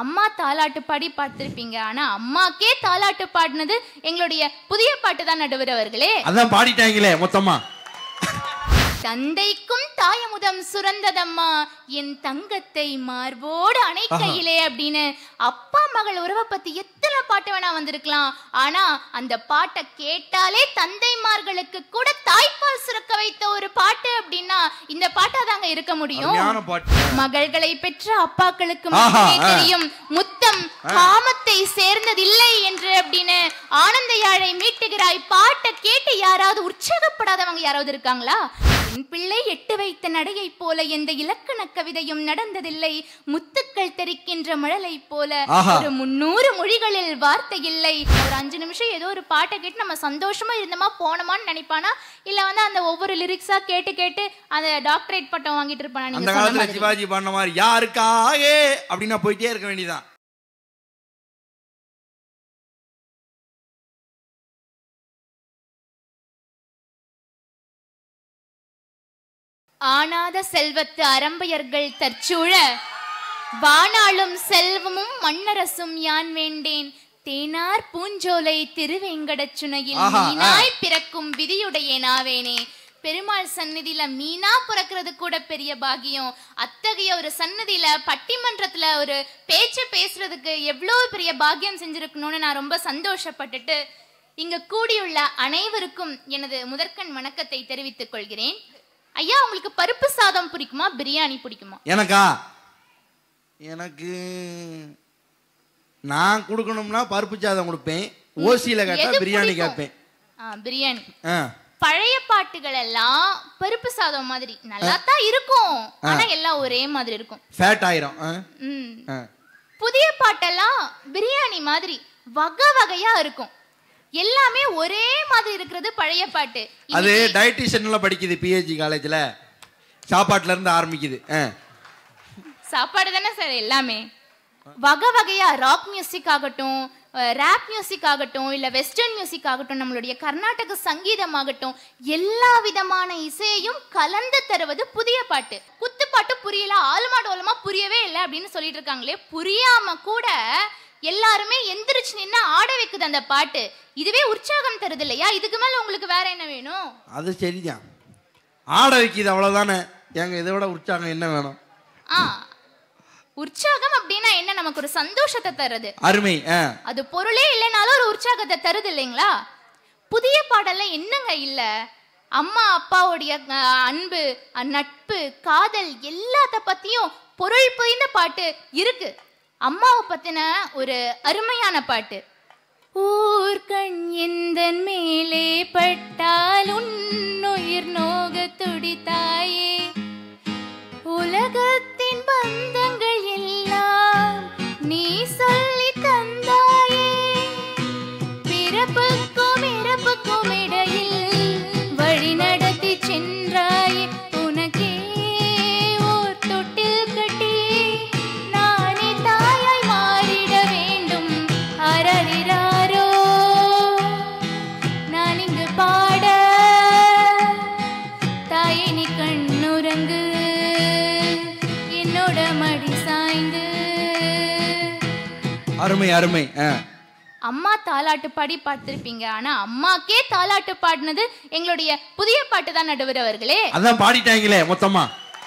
அம்மா தாலாட்டு பாடி பார்த்திருப்பீங்க ஆனா அம்மாக்கே தாலாட்டு பாடினது எங்களுடைய புதிய பாட்டு தான் நடுவர் அவர்களே அதான் பாடிட்டாங்களே மொத்தமா தந்தைக்கும் தாயமுதம் சுரந்ததம்மா என் தங்கத்தை மார்போடு அணைக்கையிலே அப்படின்னு அப்பா மகள் உறவை பத்தி எத்தனை பாட்டு வேணா வந்திருக்கலாம் ஆனா அந்த பாட்டை கேட்டாலே தந்தைமார்களுக்கு கூட தாய்ப்பால் சுரக்க வைத்த ஒரு பாட்டு அப்படின்னா இந்த பாட்டா தாங்க இருக்க முடியும் அருமையான பாட்டு மகள்களை பெற்ற அப்பாக்களுக்கு ஆஹா, மட்டுமே ஆ. தெரியும் முத்தம் காமத்தை சேர்ந்ததில்லை என்று அப்படின்னு ஆனந்த யாழை மீட்டுகிறாய் பாட்டை கேட்டு யாராவது உற்சாகப்படாதவங்க யாராவது இருக்காங்களா என் பிள்ளை எட்டு வைத்த நடையை போல எந்த இலக்கண கவிதையும் நடந்ததில்லை முத்துக்கள் தெரிக்கின்ற மழலை போல ஆஹா. ஒரு முன்னூறு மொழிகளில் வார்த்தை இல்லை ஒரு அஞ்சு நிமிஷம் ஏதோ ஒரு பாட்டை கேட்டு நம்ம சந்தோஷமா இருந்தோமா போனோமான்னு நினைப்பானா இல்ல வந்து அந்த ஒவ்வொரு லிரிக்ஸா கேட்டு கேட்டு அந்த டாக்டரேட் பட்டம் வாங்கிட்டு இருப்பானா அந்த நீங்க சொன்ன காலத்துல மாதிரி. சிவாஜி பாடின மாதிரி யாருக்காக அப்படின்னா போயிட்டே இருக்க வேண்டியதான் ஆனாத செல்வத்து அரம்பையர்கள் தற்சூழ வானாளும் செல்வமும் மண்ணரசும் யான் வேண்டேன் தேனார் பூஞ்சோலை திருவேங்கடச் சுனையில் ஆஹா, ஆ. மீனாய் பிறக்கும் விதியுடைய நாவேனே பெருமாள் சந்நிதியில மீனா பிறக்கிறது கூட பெரிய பாக்கியம் அத்தகைய ஒரு சன்னதியில பட்டிமன்றத்துல ஒரு பேச்சு பேசுறதுக்கு எவ்வளவு பெரிய பாக்கியம் செஞ்சிருக்கணும்னு நான் ரொம்ப சந்தோஷப்பட்டுட்டு இங்க கூடியுள்ள அனைவருக்கும் எனது முதற்கண் வணக்கத்தை தெரிவித்துக் கொள்கிறேன் ஐயா உங்களுக்கு பருப்பு சாதம் பிடிக்குமா பிரியாணி பிடிக்குமா எனக்கா எனக்கு நான் கொடுக்கணும்னா பருப்பு சாதம் கொடுப்பேன் ஓசியில கேட்டா எது பிரியாணி பிடிக்கும்? கேட்பேன் ஆ, பிரியாணி ஆ பழைய பாட்டுகள் எல்லாம் பருப்பு சாதம் மாதிரி நல்லா தான் இருக்கும் ஆனா எல்லாம் ஒரே மாதிரி இருக்கும் ஃபேட் ஆயிரும் ஆ, ம். ஆ. புதிய பாட்டெல்லாம் பிரியாணி மாதிரி வகை வகையா இருக்கும் எல்லாமே ஒரே மாதிரி இருக்கிறது பழைய பாட்டு அது டயட்டிஷியன்ல படிக்குது பிஹெச்சி காலேஜ்ல சாப்பாட்டுல இருந்து ஆரம்பிக்குது ஆ. சாப்பாடு தானே சார் எல்லாமே வகை வகையா ராக் மியூசிக் ஆகட்டும் ரேப் மியூசிக் ஆகட்டும் இல்ல வெஸ்டர்ன் மியூசிக் ஆகட்டும் நம்மளுடைய கர்நாடக சங்கீதம் ஆகட்டும் எல்லா விதமான இசையையும் கலந்து தருவது புதிய பாட்டு குத்து பாட்டு புரியல ஆலுமா டோலமா புரியவே இல்லை அப்படின்னு சொல்லிட்டு இருக்காங்களே புரியாம கூட எல்லாருமே எந்திரிச்சு நின்னு ஆட வைக்குது அந்த பாட்டு இதுவே உற்சாகம் தருது இல்லையா இதுக்கு மேல உங்களுக்கு வேற என்ன வேணும் அது சரிதான் ஆட வைக்குது அவ்வளவுதானே ஏங்க இதை விட உற்சாகம் என்ன வேணும் ஆ உற்சாகம் அப்படின்னா என்ன நமக்கு ஒரு சந்தோஷத்தை தருது அருமை ஆ. அது பொருளே இல்லைனாலும் ஒரு உற்சாகத்தை தருது இல்லைங்களா புதிய பாடல்ல என்னங்க இல்ல அம்மா அப்பாவுடைய அஹ், அன்பு அஹ், நட்பு காதல் எல்லாத்த பத்தியும் பொருள் புரிந்த பாட்டு இருக்கு அம்மாவை பத்தின ஒரு அருமையான பாட்டு ஊர்கண் எந்தன் மேலே பட்டால் உன்னுயிர் நோக துடித்தாயே உலகத்தின் பந்தங்கள் எல்லாம் நீ சொல்லி தந்தாயே பிறப்புக்கும் இறப்புக்கும் இடையில் வழி நடத்தி சென்றாயே உனக்கே ஓர் தொட்டில் கட்டி நானே தாயாய் மாறிட வேண்டும் அரறிறாரோ நான் இங்கு பாட தாயே நீ கண்ணுறங்கு என்னோட மடி சாய்ந்து அருமை அருமை ஆ. அம்மா தாலாட்டு பாடி பார்த்திருப்பீங்க ஆனா அம்மாக்கே தாலாட்டு பாடினது எங்களுடைய புதிய பாட்டு தான் நடுவர் அவர்களே அதான் பாடிட்டாங்களே மொத்தமா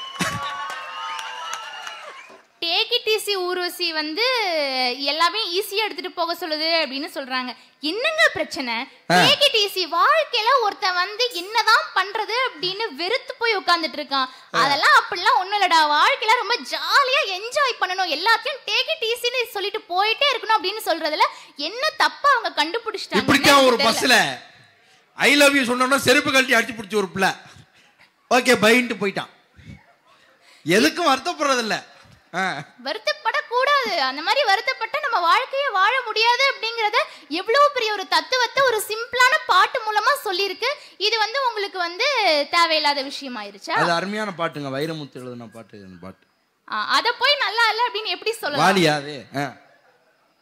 டேகிடிசி ஊர்வசி வந்து எல்லாமே ஈஸியா எடுத்துட்டு போக சொல்லுது அப்படின்னு சொல்றாங்க என்னங்க பிரச்சனை டேகிடிசி வாழ்க்கையில ஒருத்தன் வந்து என்னதான் பண்றது அப்படின்னு வெறுத்து போய் உட்கார்ந்துட்டு இருக்கான் அதெல்லாம் அப்படிலாம் ஒண்ணும் இல்லடா வாழ்க்கையில ரொம்ப ஜாலியா என்ஜாய் பண்ணணும் எல்லாத்தையும் டேகிடிசின்னு சொல்லிட்டு போயிட்டே இருக்கணும் அப்படின்னு சொல்றதுல என்ன தப்பா அவங்க கண்டுபிடிச்சிட்டாங்க இப்படித்தான் ஒரு பஸ்ல ஐ லவ் யூ சொன்னோம்னா செருப்பு கழட்டி அடிச்சு பிடிச்சி ஒரு பிள்ளை ஓகே பைன்ட்டு போயிட்டான் எதுக்கும் வருத்தப்படுறது இல்ல ஆ. வருத்தப்படக்கூடாது அந்த மாதிரி வருத்தப்பட்ட நம்ம வாழ்க்கையை வாழ முடியாது அப்படிங்கறத எவ்வளவு பெரிய ஒரு தத்துவத்தை ஒரு சிம்பிளான பாட்டு மூலமா சொல்லியிருக்கு இது வந்து உங்களுக்கு வந்து தேவையில்லாத விஷயம் ஆயிருச்சா அது அருமையான பாட்டுங்க வைரமுத்து எழுதின பாட்டு அந்த பாட்டு அத போய் நல்லா இல்ல அப்படின்னு எப்படி சொல்லலாம் வாலியா அது ஆ.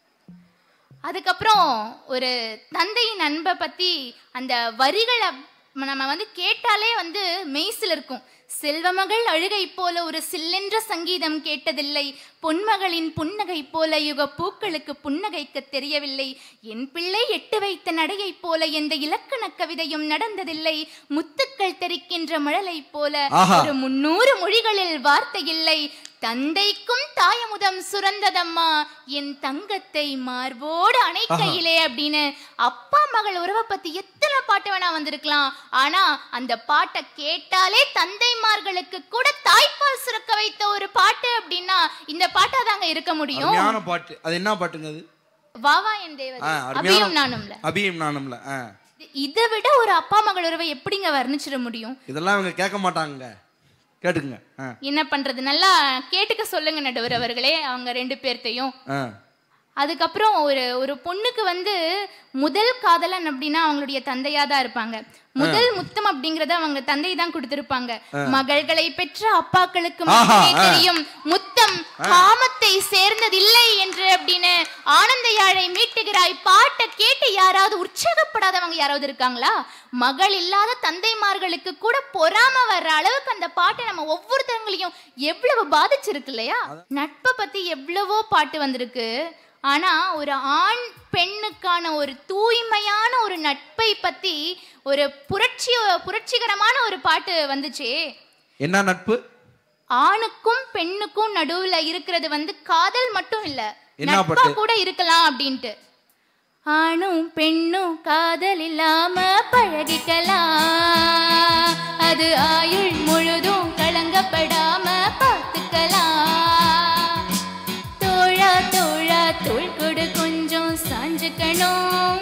அதுக்கப்புறம் ஒரு தந்தையின் அன்பை பத்தி அந்த வரிகளை நம்ம வந்து கேட்டாலே வந்து மெய்சில் இருக்கும் செல்வமகள் அழுகை போல ஒரு சில்லென்ற சங்கீதம் கேட்டதில்லை பொன்மகளின் புன்னகை போல யுக பூக்களுக்கு புன்னகைக்க தெரியவில்லை என் பிள்ளை எட்டு வைத்த நடையை போல எந்த இலக்கண கவிதையும் நடந்ததில்லை முத்துக்கள் தெரிக்கின்ற மழலை போல ஆஹா. ஒரு முன்னூறு மொழிகளில் வார்த்தை இல்லை தந்தைக்கும் தாயமுதம் சுரந்ததம்மா என் தங்கத்தை மார்போடு அணைக்கையிலே அப்படின்னு அப்பா மகள் உறவை பத்தி எத்தனை பாட்டு வேணா வந்திருக்கலாம் ஆனா அந்த பாட்டை கேட்டாலே தந்தைமார்களுக்கு கூட தாய்ப்பால் சுரக்க வைத்த ஒரு பாட்டு அப்படின்னா இந்த பாட்டா தாங்க இருக்க முடியும் அருமையான பாட்டு அது என்ன பாட்டுங்க அது வாவா என் ஆ, தேவதை அருமையான- அபியும் நானும்ல அபியும் நானும்ல ஆ. இதை விட ஒரு அப்பா மகள் உறவை எப்படிங்க வர்ணிச்சிட முடியும் இதெல்லாம் இவங்க கேட்க மாட்டாங்க கேட்டுக்குங்க ஆ என்ன பண்றது நல்லா கேட்டுக்க சொல்லுங்க நடுவர் அவர்களே அவங்க ரெண்டு பேர்த்தையும் ஆ அதுக்கப்புறம் ஒரு ஒரு பொண்ணுக்கு வந்து முதல் காதலன் அப்படின்னா அவங்களுடைய தந்தையா தான் இருப்பாங்க முதல் முத்தம் அப்படிங்கறத அவங்க தந்தை தான் கொடுத்திருப்பாங்க மகள்களை பெற்ற அப்பாக்களுக்கு மட்டுமே ஆஹா, ஆ. தெரியும் முத்தம் காமத்தை சேர்ந்ததில்லை என்று அப்படின்னு ஆனந்த யாழை மீட்டுகிறாய் பாட்டை கேட்டு யாராவது உற்சாகப்படாதவங்க யாராவது இருக்காங்களா மகள் இல்லாத தந்தைமார்களுக்கு கூட பொறாம வர்ற அளவுக்கு அந்த பாட்டை நம்ம ஒவ்வொருத்தவங்களையும் எவ்வளவு பாதிச்சிருக்கு இல்லையா நட்பை பத்தி எவ்வளவோ பாட்டு வந்திருக்கு ஆனா ஒரு ஆண் பெண்ணுக்கான ஒரு தூய்மையான ஒரு நட்பை பத்தி ஒரு புரட்சி புரட்சிகரமான ஒரு பாட்டு வந்துச்சே என்ன நட்பு ஆணுக்கும் பெண்ணுக்கும் நடுவுல இருக்கிறது வந்து காதல் மட்டும் இல்ல என்ன நட்பா பாட்டு? கூட இருக்கலாம் அப்படின்ட்டு ஆணும் பெண்ணும் காதல் இல்லாம பழகிக்கலாம் அது ஆயுள் முழுதும் கலங்கப்படாம பார்த்துக்கலாம் தோழா தோழா தோள் கொடு கொஞ்சம் சாஞ்சுக்கணும்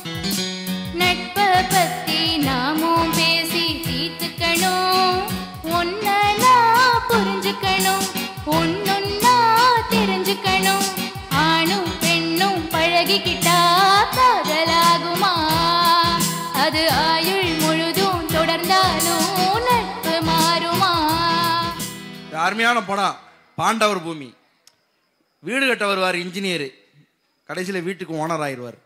நட்பை பத்தி நாமும் பேசி தீர்த்துக்கணும் ஒன்ன நான் புரிஞ்சுக்கணும் ஒன்னொன்னா தெரிஞ்சுக்கணும் ஆணும் பெண்ணும் பழகிக்கிட்டா காதலாகுமா அது ஆயுள் முழுதும் தொடர்ந்தாலும் நட்பு மாறுமா இது அருமையான படம் பாண்டவர் பூமி வீடு கட்ட வருவார் இன்ஜினியர் கடைசியில் வீட்டுக்கு ஓனர் ஆயிடுவார்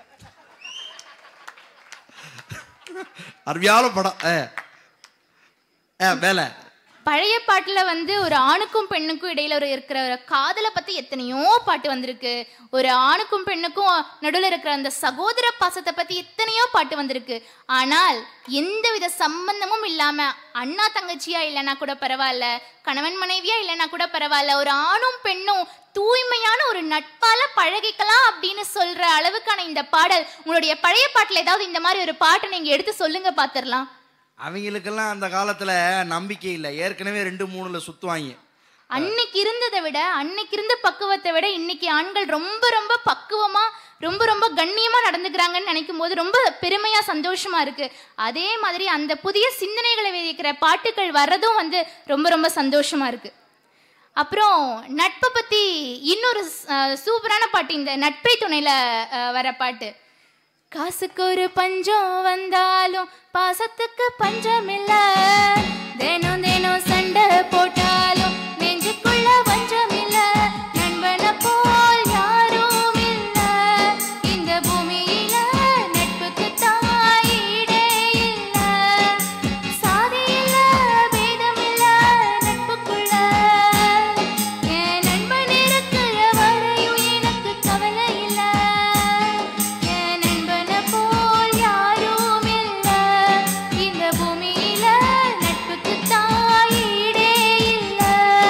அருமையான படம் ஏ ஏ வேலை பழைய பாட்டுல வந்து ஒரு ஆணுக்கும் பெண்ணுக்கும் இடையில ஒரு இருக்கிற ஒரு காதலை பத்தி எத்தனையோ பாட்டு வந்திருக்கு ஒரு ஆணுக்கும் பெண்ணுக்கும் நடுவில் இருக்கிற அந்த சகோதர பாசத்தை பத்தி எத்தனையோ பாட்டு வந்திருக்கு ஆனால் எந்தவித சம்பந்தமும் இல்லாம அண்ணா தங்கச்சியா இல்லைன்னா கூட பரவாயில்ல கணவன் மனைவியா இல்லைன்னா கூட பரவாயில்ல ஒரு ஆணும் பெண்ணும் தூய்மையான ஒரு நட்பால பழகிக்கலாம் அப்படின்னு சொல்ற அளவுக்கான இந்த பாடல் உங்களுடைய பழைய பாட்டுல ஏதாவது இந்த மாதிரி ஒரு பாட்டை நீங்க எடுத்து சொல்லுங்க பாத்திரலாம் அவங்களுக்கெல்லாம் அந்த காலத்தில் நம்பிக்கை இல்லை ஏற்கனவே ரெண்டு மூணுல சுற்றுவாங்க அன்னைக்கு இருந்ததை விட அன்னைக்கு இருந்த பக்குவத்தை விட இன்னைக்கு ஆண்கள் ரொம்ப ரொம்ப பக்குவமா ரொம்ப ரொம்ப கண்ணியமா நடந்துக்கிறாங்கன்னு நினைக்கும் போது ரொம்ப பெருமையா சந்தோஷமா இருக்கு அதே மாதிரி அந்த புதிய சிந்தனைகளை விதைக்கிற பாட்டுகள் வர்றதும் வந்து ரொம்ப ரொம்ப சந்தோஷமா இருக்கு அப்புறம் நட்பை பத்தி இன்னொரு அஹ், சூப்பரான பாட்டு இந்த நட்பை துணையில அஹ், வர பாட்டு காசுக்கு ஒரு பஞ்சம் வந்தாலும் பாசத்துக்கு பஞ்சம் இல்ல தினம் தினம் சண்டை போட்டாலும் நெஞ்சுக்குள்ள பஞ்சம் இல்ல நண்பனை போல் யாரும் இல்ல இந்த பூமியில நட்புக்கு தாயிடே இல்ல சாதி இல்ல பேதம் இல்ல நட்புக்குள்ள என் நண்பன் இருக்கிற வரையும் எனக்கு கவலை இல்ல என் நண்பனை போல் யாரும் இல்ல இந்த பூமியில நட்புக்கு தாயிடே இல்ல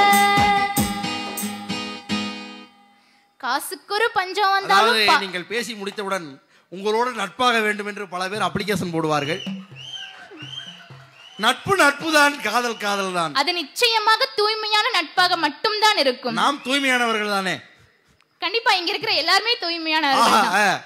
காசுக்கொரு பஞ்சம் அதாவது வந்தாலும் பா- நீங்கள் பேசி முடித்தவுடன் உங்களோடு நட்பாக வேண்டும் என்று பல பேர் அப்ளிகேஷன் போடுவார்கள் நட்பு நட்பு தான் காதல் காதல் தான் அது நிச்சயமாக தூய்மையான நட்பாக மட்டும்தான் இருக்கும் நாம் தூய்மையானவர்கள் தானே கண்டிப்பா இங்க இருக்கிற எல்லாருமே ஆஹா தூய்மையானவர்கள் தான். ஆ.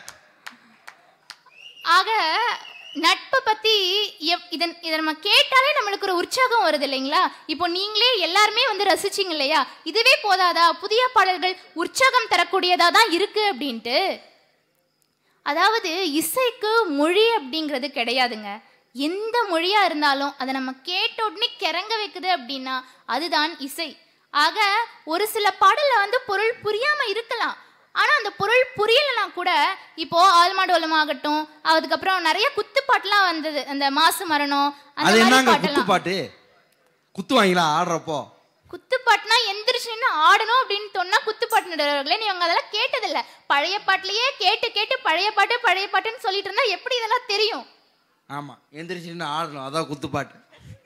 ஆக நட்பை பத்தி எவ்- இதன் இதை நம்ம கேட்டாலே நம்மளுக்கு ஒரு உற்சாகம் வருது இல்லைங்களா இப்போ நீங்களே எல்லாருமே வந்து ரசிச்சீங்க இல்லையா இதுவே போதாதா புதிய பாடல்கள் உற்சாகம் தரக்கூடியதா தான் இருக்கு அப்படின்ட்டு அதாவது இசைக்கு மொழி அப்படிங்கிறது கிடையாதுங்க எந்த மொழியா இருந்தாலும் அதை நம்ம கேட்ட உடனே கிறங்க வைக்குது அப்படின்னா அதுதான் இசை ஆக ஒரு சில பாடல்ல வந்து பொருள் புரியாம இருக்கலாம் ஆனா அந்த பொருள் புரியலனா கூட இப்போ ஆல்மாடோலம் ஆகட்டும் அதுக்கப்புறம் நிறைய குத்துப்பாட்டுலாம் வந்தது அந்த மாசு மரணம் அந்த அது மாதிரி என்னங்க குத்து பாட்டெல்லாம் பாட்டு குத்து வாங்கிலாம் ஆடுறப்போ குத்துப்பாட்டுனா எந்திரிச்சு நின்னு ஆடணும் அப்படின்னு சொன்னா குத்துப்பாட்டு நடுவர்களே நீங்க அதெல்லாம் கேட்டதில்ல பழைய பாட்டுலயே கேட்டு கேட்டு பழைய பாட்டு பழைய பாட்டுன்னு சொல்லிட்டு இருந்தா எப்படி இதெல்லாம் தெரியும் ஆமா எந்திரிச்சு நின்னு ஆடணும் அதான் குத்து பாட்டு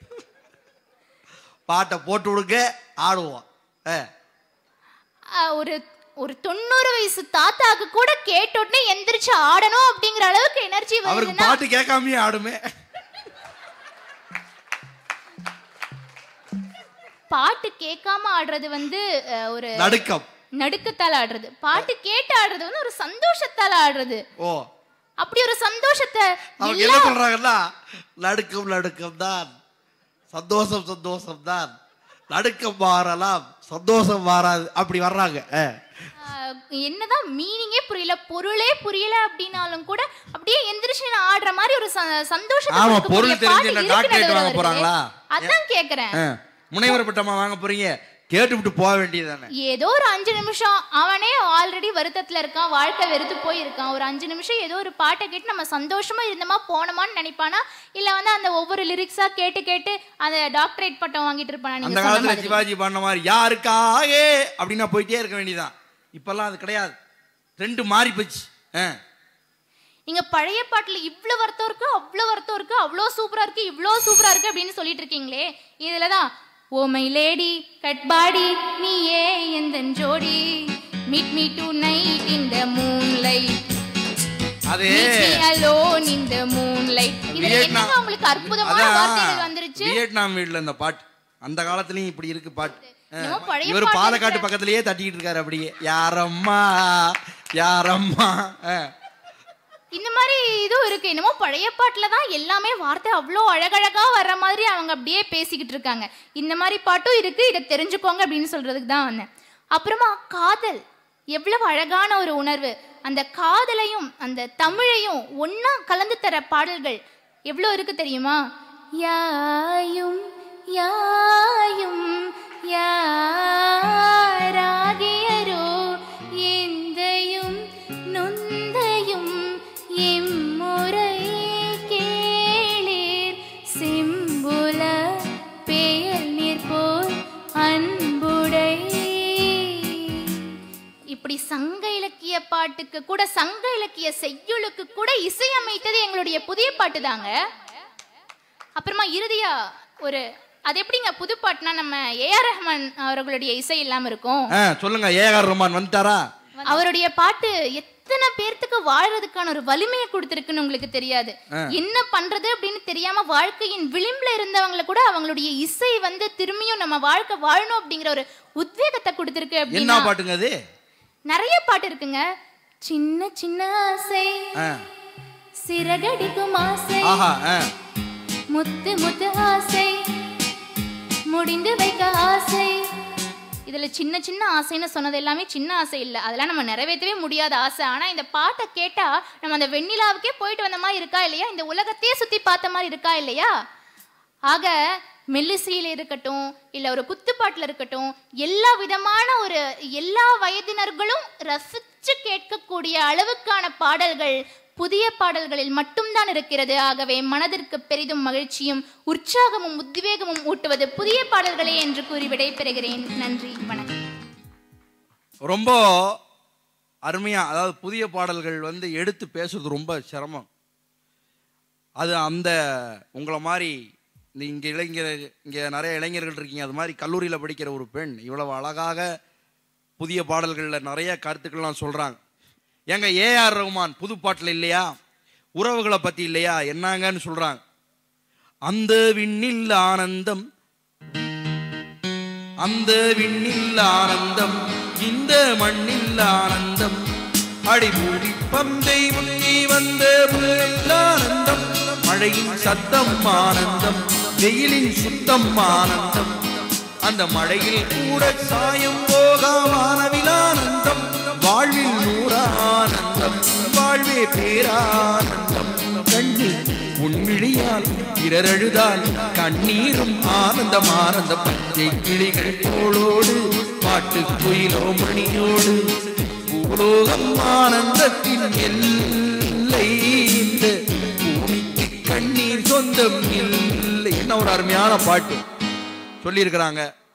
பாட்டை போட்டு விடுங்க ஆடுவோம் ஆ. ஆஹ் ஒரு ஒரு தொண்ணூறு வயசு தாத்தாக்கு கூட கேட்ட உடனே எந்திரிச்சு ஆடணும் அப்படிங்கிற அளவுக்கு எனர்ஜி அவருக்கு வருதுன்னா பாட்டு கேட்காமயே ஆடுமே பாட்டு கேட்காம ஆடுறது வந்து அஹ், ஒரு நடுக்கம் நடுக்கத்தால ஆடுறது பாட்டு கேட்டு ஆடுறது வந்து ஒரு சந்தோஷத்தால ஆடுறது ஓ அப்படி ஒரு சந்தோஷத்தை அவங்க எல்லா என்ன சொல்றாங்கன்னா நடுக்கம் நடுக்கம் தான் சந்தோஷம் சந்தோஷம் தான் நடுக்கம் மாறலாம் சந்தோஷம் மாறாது அப்படி வர்றாங்க ஆ. ஆஹ், என்னதான் மீனிங்கே புரியல பொருளே புரியல அப்படின்னாலும் கூட அப்படியே எந்திரிச்சு நான் ஆடுற மாதிரி ஒரு ச- சந்தோஷத்தை ஆமா, கொடுக்கக்கூடிய பொருள் தெரிஞ்சு பாட்டு என்ன இருக்கு டாக்டரேட் நடுவர்களே. வாங்க போறாங்களா? அதான் கேக்குறேன் ஆ. முனைவர் பட்டமா வாங்க போறீங்க கேட்டுவிட்டு போக வேண்டியதானே ஏதோ ஒரு அஞ்சு நிமிஷம் அவனே ஆல்ரெடி வருத்தத்துல இருக்கான் வாழ்க்கை வெறுத்து போயிருக்கான் ஒரு அஞ்சு நிமிஷம் ஏதோ ஒரு பாட்டை கேட்டு நம்ம சந்தோஷமா இருந்தோமா போனோமான்னு நினைப்பானா இல்ல வந்து அந்த ஒவ்வொரு லிரிக்ஸா கேட்டு கேட்டு அந்த டாக்டரேட் பட்டம் வாங்கிட்டு இருப்பானா அந்த நீங்க சொன்ன காலத்துல மாதிரி. சிவாஜி பண்ண மாதிரி யாருக்காக அப்படின்னா போயிட்டே இருக்க வேண்டியதான் இப்பெல்லாம் அது கிடையாது ரெண்டு மாறி போச்சு ஆ. நீங்க பழைய பாட்டுல இவ்வளவு வருத்தம் இருக்கு அவ்வளவு வருத்தம் இருக்கு அவ்வளோ சூப்பரா இருக்கு இவ்வளோ சூப்பரா இருக்கு அப்படின்னு சொல்லிட்டு இருக்கீங்களே இதுலதான் ஓ மை லேடி கட் பாடி நீயே எந்த ஜோடி meet me tonight in the moonlight அது alone in the moonlight இதுல வியட்நாம் என்னங்க உங்களுக்கு அற்புதமான வார்த்தைகள் வந்துருச்சு வியட்நாம் வீட்ல இந்த பாட்டு அந்த காலத்துலயும் இப்படி இருக்கு பாட்டு ஆ. என்னமோ பழைய இவர் பாட்டு பாலக்காட்டு இருக்கிற- பக்கத்திலேயே தட்டிக்கிட்டு இருக்காரு அப்படியே யாரம்மா யாரம்மா ஆ. இந்த மாதிரி இதுவும் இருக்கு என்னமோ பழைய பாட்டுல தான் எல்லாமே வார்த்தை அவ்வளோ அழகழகா வர்ற மாதிரி அவங்க அப்படியே பேசிக்கிட்டு இருக்காங்க இந்த மாதிரி பாட்டும் இருக்கு இதை தெரிஞ்சுக்கோங்க அப்படின்னு சொல்றதுக்கு தான் வந்தேன் அப்புறமா காதல் எவ்வளவு அழகான ஒரு உணர்வு அந்த காதலையும் அந்த தமிழையும் ஒண்ணா கலந்து தர பாடல்கள் எவ்வளோ இருக்கு தெரியுமா யாயும் யாயும் யாராகியரோ எந்தையும் நொந்தையும் இம்முறை கேளீர் சிம்புல பெயர் நிற்போர் அன்புடை இப்படி சங்க இலக்கிய பாட்டுக்கு கூட சங்க இலக்கிய செய்யுளுக்கு கூட இசையமைத்தது எங்களுடைய புதிய பாட்டு தாங்க அப்புறமா இறுதியா ஒரு அது எப்படிங்க புது பாட்டுனா நம்ம ஏஆர் ரஹ்மான் அவர்களுடைய இசை இல்லாம இருக்கும் ஆ, சொல்லுங்க ஏஆர் ரஹ்மான் வந்துட்டாரா அவருடைய பாட்டு எத்தனை பேர்த்துக்கு வாழ்றதுக்கான ஒரு வலிமையை கொடுத்திருக்குன்னு உங்களுக்கு தெரியாது என்ன பண்றது அப்படின்னு தெரியாம வாழ்க்கையின் விளிம்புல இருந்தவங்கள கூட அவங்களுடைய இசை வந்து திரும்பியும் நம்ம வாழ்க்கை வாழணும் அப்படிங்கிற ஒரு உத்வேகத்தை கொடுத்திருக்கு என்ன அப்படின்னா பாட்டுங்க அது நிறைய பாட்டு இருக்குங்க சின்ன சின்ன ஆசை ஆ. சிறகடிக்கும் ஆசை ஆஹா ஆ. முத்து முத்து ஆசை முடிந்து வைக்க ஆசை இதுல சின்ன சின்ன ஆசைன்னு சொன்னது எல்லாமே சின்ன ஆசை இல்ல அதெல்லாம் நம்ம நிறைவேற்றவே முடியாத ஆசை ஆனா இந்த பாட்டை கேட்டா நம்ம அந்த வெண்ணிலாவுக்கே போயிட்டு வந்த மாதிரி இருக்கா இல்லையா இந்த உலகத்தையே சுத்தி பார்த்த மாதிரி இருக்கா இல்லையா ஆக மெல்லிசையில் இருக்கட்டும் இல்ல ஒரு குத்துப்பாட்டுல இருக்கட்டும் எல்லா விதமான ஒரு எல்லா வயதினர்களும் ரசிச்சு கேட்கக்கூடிய அளவுக்கான பாடல்கள் புதிய பாடல்களில் மட்டும்தான் இருக்கிறது ஆகவே மனதிற்கு பெரிதும் மகிழ்ச்சியும் உற்சாகமும் உத்வேகமும் ஊட்டுவது புதிய பாடல்களே என்று கூறி விடைபெறுகிறேன் நன்றி வணக்கம் ரொம்ப அருமையா அதாவது புதிய பாடல்கள் வந்து எடுத்து பேசுறது ரொம்ப சிரமம் அது அந்த உங்களை மாதிரி இந்த இங்க இளைஞர் இங்க நிறைய இளைஞர்கள் இருக்கீங்க அது மாதிரி கல்லூரியில படிக்கிற ஒரு பெண் இவ்வளவு அழகாக புதிய பாடல்கள்ல நிறைய கருத்துக்கள்லாம் சொல்றாங்க ஏங்க ஏஆர் ரகுமான் புது பாட்டுல இல்லையா உறவுகளை பத்தி இல்லையா என்னங்கன்னு சொல்றாங்க அந்த விண்ணில் ஆனந்தம் அந்த விண்ணில் ஆனந்தம் இந்த மண்ணில் ஆனந்தம் அடிமூடி பந்தை முன்னி வந்த புயலில் ஆனந்தம் மழையின் சத்தம் ஆனந்தம் வெயிலின் சுத்தம் ஆனந்தம் அந்த மழையில் கூட சாயம் போகா வானவில் ஆனந்தம் வாழ்வில் நூற ஆனந்தம் வாழ்வே பேரானந்தம் கண்ணீர் உன்விழியால் பிறர் அழுதால் கண்ணீரும் ஆனந்தம் ஆனந்தம் பச்சை கிளிகள் தோளோடு பாட்டு குயிலோ மணியோடு பூ உலோகம் ஆனந்தத்தின் எல்லை இந்த பூமிக்கு கண்ணீர் சொந்தம் இல்லை என்ன ஒரு அருமையான பாட்டு சொல்லியிருக்கிறாங்க